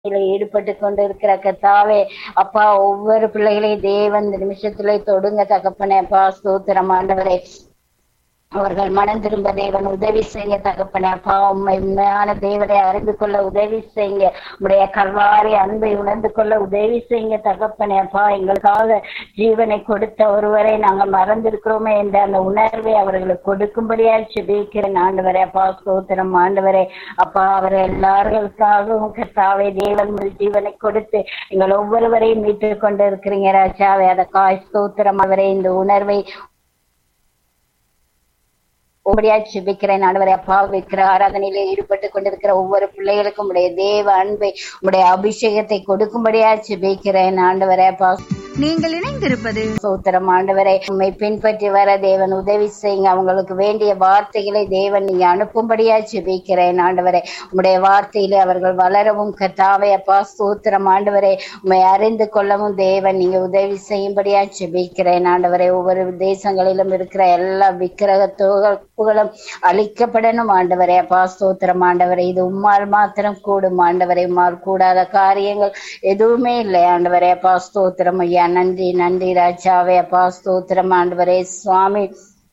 ஈடுபட்டு கொண்டு இருக்கிற கத்தாவே அப்பா ஒவ்வொரு பிள்ளைகளையும் தேவன் இந்த நிமிஷத்துல தொடுங்க தகப்பனே அப்பா ஸ்தோத்திரம் ஆண்டவரே அவர்கள் மனம் திரும்ப தேவன் உதவி செய்ய தகப்பனே அப்பா உண்மை உண்மையான தேவனை அறிந்து கொள்ள உதவி செய்யுங்க உடைய கல்வாரி அன்பை உணர்ந்து கொள்ள உதவி செய்யுங்க தகப்பனே அப்பா எங்களுக்காக ஜீவனை கொடுத்த ஒருவரை நாங்கள் மறந்திருக்கிறோமே என்ற அந்த உணர்வை அவர்களுக்கு கொடுக்கும்படியா செபிக்கிறேன் ஆண்டவரே அப்பா ஸ்தோத்திரம் ஆண்டவரே அப்பா அவர் எல்லாருக்காகவும் கர்த்தாவே தேவன் உங்கள் ஜீவனை கொடுத்து எங்கள் ஒவ்வொருவரையும் மீட்டு கொண்டு இருக்கிறீங்க ராஜாவே அதற்காய் ஸ்தோத்திரம் அவரை இந்த உணர்வை உங்களுடைய ஜெபிக்கிறேன் ஆண்டவரே அப்பா வைக்கிற ஆராதனையில ஈடுபட்டு கொண்டிருக்கிற ஒவ்வொரு பிள்ளைகளுக்கும் உடைய தேவ அன்பை உடைய அபிஷேகத்தை கொடுக்கும்படியா ஜெபிக்கிறேன் ஆண்டவரே அப்பா நீங்கள் இணைந்திருப்பது சோத்திரம் ஆண்டவரை உண்மை பின்பற்றி வர தேவன் உதவி செய்யுங்க அவங்களுக்கு வேண்டிய வார்த்தைகளை தேவன் நீங்க அனுப்பும்படியா ஜெபிக்கிறேன் ஆண்டவரே உம்முடைய வார்த்தையிலே அவர்கள் வளரவும் கத்தாவே அப்பா சோத்திரம் ஆண்டவரே உண்மை அறிந்து கொள்ளவும் தேவன் நீங்க உதவி செய்யும்படியா ஜெபிக்கிறேன் ஆண்டவரே ஒவ்வொரு தேசங்களிலும் இருக்கிற எல்லா விக்கிரக தொகுப்புகளும் அழிக்கப்படணும் ஆண்டவரே அப்பா ஸ்தோத்திரம் ஆண்டவரே இது உம்மால் மாத்திரம் கூடும் ஆண்டவரே உம்மால் கூடாத காரியங்கள் எதுவுமே இல்லை ஆண்டவரே அப்பா ஸ்தோத்திரம் ஐயா நன்றி நன்றி ராஜாவே அப்பா ஸ்தோத்திரம் ஆண்டவரே சுவாமி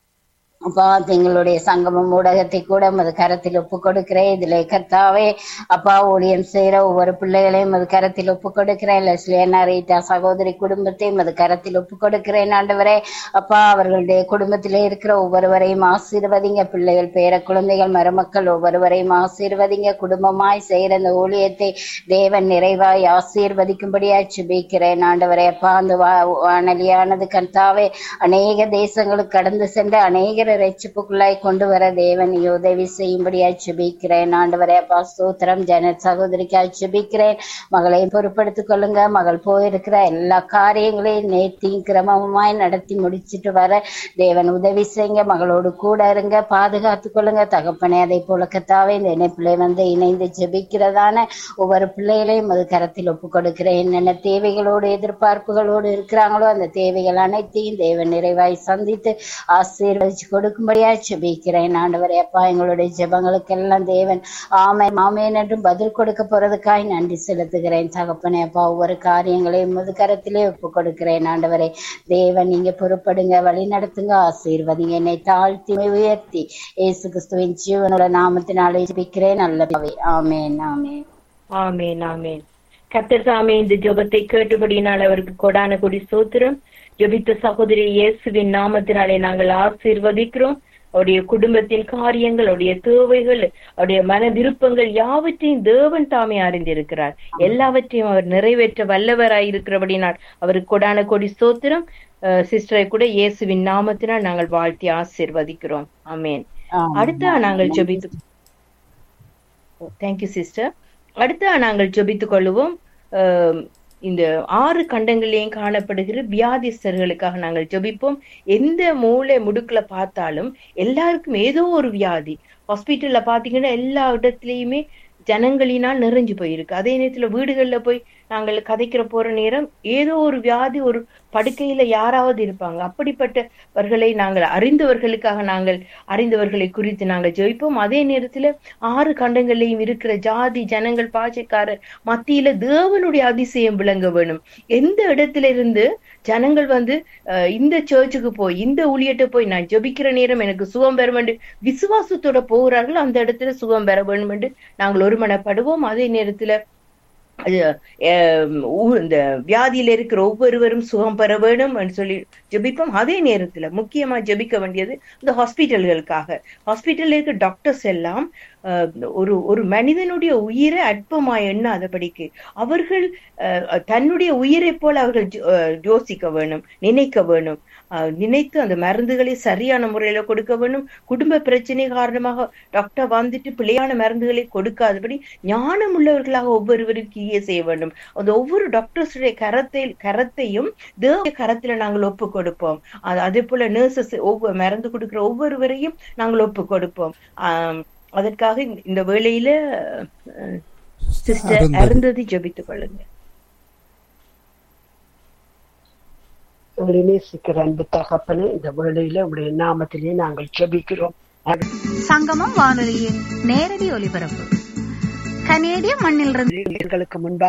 அப்பா எங்களுடைய சங்கமம் ஊடகத்தை கூட மது கரத்தில் ஒப்பு கொடுக்கிறேன் இதுல கர்த்தாவே அப்பா ஊழியம் செய்யற ஒவ்வொரு பிள்ளைகளையும் மது கரத்தில் ஒப்பு கொடுக்கிறேன் லெஸ்லியனா ரீட்டா சகோதரி குடும்பத்தையும் மது கரத்தில் ஒப்பு கொடுக்கிறேன் ஆண்டவரே அப்பா அவர்களுடைய குடும்பத்திலே இருக்கிற ஒவ்வொருவரையும் ஆசீர்வதிங்க பிள்ளைகள் பேர குழந்தைகள் மருமக்கள் ஒவ்வொருவரையும் ஆசீர்வதிங்க குடும்பமாய் செய்யற அந்த ஊழியத்தை தேவன் நிறைவாய் ஆசீர்வதிக்கும்படியாய் சுபிக்கிறேன் ஆண்டவரே அப்பா அந்த வா- வானொலியானது கர்த்தாவே அநேக தேசங்களுக்கு கடந்து சென்ற அநேகரை ரட்சிப்புக்குள்ளாய் கொண்டு வர தேவன் நீ உதவி செய்யும்படியாய் சுபிக்கிறேன் ஆண்டவரே அப்பா ஸ்தோத்திரம் ஜன சகோதரிக்காய் சுபிக்கிறேன் மகளை பொறுப்படுத்திக் கொள்ளுங்க மகள் போயிருக்கிற எல்லா காரியங்களையும் நேர்த்தியும் கிரமமாய் நடத்தி முடிச்சிட்டு வர தேவன் உதவி செய்யுங்க மகளோடு கூட இருங்க பாதுகாத்துக் கொள்ளுங்க தகப்பனே அதை போல கத்தாவே இந்த இணைப்பிள்ளை வந்து இணைந்து ஜெபிக்கிறதான ஒவ்வொரு பிள்ளைகளையும் அது கரத்தில் ஒப்பு கொடுக்கிறேன் என்னென்ன தேவைகளோடு எதிர்பார்ப்புகளோடு இருக்கிறாங்களோ அந்த தேவைகள் அனைத்தையும் தேவன் நிறைவாய் சந்தித்து ஆசீர்வதிச்சு கொடுக்கும்படியா ஜெபிக்கிறேன் ஆண்டவரே அப்பா எங்களுடைய ஜெபங்களுக்கெல்லாம் தேவன் ஆமை மாமேன் என்றும் பதில் கொடுக்க போறதுக்காய் நன்றி செலுத்துகிறேன் தகப்பனே அப்பா ஒவ்வொரு காரியங்களையும் முது கரத்திலே ஒப்பு கொடுக்கிறேன் ஆண்டவரே தேவன் நீங்க பொறுப்படுங்க வழி நடத்துங்க ஆசீர்வதிங்க என்னை தாழ்த்தி உயர்த்தி இயேசு கிறிஸ்துவின் ஜீவனோட நாமத்தினாலே ஜெபிக்கிறேன் நல்லவே ஆமேன் ஆமேன் ஆமேன் ஆமேன் கர்த்தர் தாமே இந்த ஜெபத்தை கேட்டபடியினால் அவருக்கு கொடான கொடி சோத்திரம் ஜெபித்த சகோதரி இயேசுவின் நாமத்தினாலே நாங்கள் ஆசீர்வதிக்கிறோம் அவருடைய குடும்பத்தின் காரியங்கள் அவருடைய தேவைகள் அவருடைய மன விருப்பங்கள் யாவற்றையும் தேவன் தாமே அறிந்திருக்கிறார் எல்லாவற்றையும் அவர் நிறைவேற்ற வல்லவராய் இருக்கிறபடினால் அவருக்கு கொடான கொடி சோத்திரம் சிஸ்டரை கூட இயேசுவின் நாமத்தினால் நாங்கள் வாழ்த்தி ஆசீர்வதிக்கிறோம் ஆமேன் ஆமென். அடுத்த நாங்கள் ஜெபித்து தேங்க்யூ சிஸ்டர் அடுத்த நாங்கள் ஜெபித்துக் கொள்வோம் அஹ், இந்த ஆறு கண்டங்களிலேயும் காணப்படுகிற வியாதிஸ்தர்களுக்காக நாங்கள் ஜெபிப்போம் எந்த மூளை முடுக்குல பார்த்தாலும் எல்லாருக்கும் ஏதோ ஒரு வியாதி ஹாஸ்பிட்டல்ல பாத்தீங்கன்னா எல்லா இடத்துலயுமே ஜனங்களினால் நிறைஞ்சு போயிருக்கு அதே நேரத்துல வீடுகள்ல போய் நாங்கள் கதைக்கிற போற நேரம் ஏதோ ஒரு வியாதி ஒரு படுக்கையில யாராவது இருப்பாங்க அப்படிப்பட்டவர்களை நாங்கள் அறிந்தவர்களுக்காக நாங்கள் அறிந்தவர்களை குறித்து நாங்கள் ஜெபிப்போம் அதே நேரத்துல ஆறு கண்டங்கள்லையும் இருக்கிற ஜாதி ஜனங்கள் பாஷைக்காரர் மத்தியில தேவனுடைய அதிசயம் விளங்க வேணும் எந்த இடத்துல இருந்து ஜனங்கள் வந்து அஹ், இந்த சர்ச்சுக்கு போய் இந்த ஊழியத்தை போய் நான் ஜெபிக்கிற நேரம் எனக்கு சுகம் பெற வேண்டும் விசுவாசத்தோட போகிறார்கள் அந்த இடத்துல சுகம் பெற வேண்டும் என்று நாங்கள் ஒருமனப்படுவோம் அதே நேரத்துல அது, அஹ், ஊ- இந்த வியாதியில இருக்கிற ஒவ்வொருவரும் சுகம் பெற வேண்டும் என்று சொல்லி ஜெபிப்போம் அதே நேரத்துல முக்கியமா ஜெபிக்க வேண்டியது இந்த ஹாஸ்பிட்டல்களுக்காக ஹாஸ்பிட்டல்ல இருக்க டாக்டர்ஸ் எல்லாம் அஹ், ஒரு ஒரு மனிதனுடைய உயிரை அற்பமா எண்ணாதபடிக்கு அவர்கள் அஹ், தன்னுடைய உயிரை போல அவர்கள் ஜோ- அஹ், யோசிக்க வேணும் நினைக்க வேணும் அஹ், நினைத்து அந்த மருந்துகளை சரியான முறையில கொடுக்க வேணும் குடும்ப பிரச்சனை காரணமாக டாக்டர் வந்துட்டு பிழையான மருந்துகளை கொடுக்காதபடி ஞானம் உள்ளவர்களாக ஒவ்வொருவரும் கிரிய செய்ய வேண்டும் அந்த ஒவ்வொரு டாக்டர்ஸுடைய கரத்தை கரத்தையும் தேவ கரத்துல நாங்கள் ஒப்பு கொடுப்போம் அது அதே போல நர்சஸ் ஒவ்வொரு மருந்து கொடுக்கிற ஒவ்வொருவரையும் நாங்கள் ஒப்பு கொடுப்போம் ஆம், அதற்காக இந்த- இந்த வேளையில சிஸ்டர் அருந்ததி. அருந்ததி ஜெபித்துக் கொள்ளுங்க எங்களை நேசிக்கிற அன்பு தகப்பனே இந்த வேளையில உடைய நாமத்திலே நாங்கள் ஜெபிக்கிறோம் சங்கமம் வானொலியின் நேரடி ஒலிபரப்பு கனேடிய மண்ணிலிருந்து எங்களுக்கு முன்பாக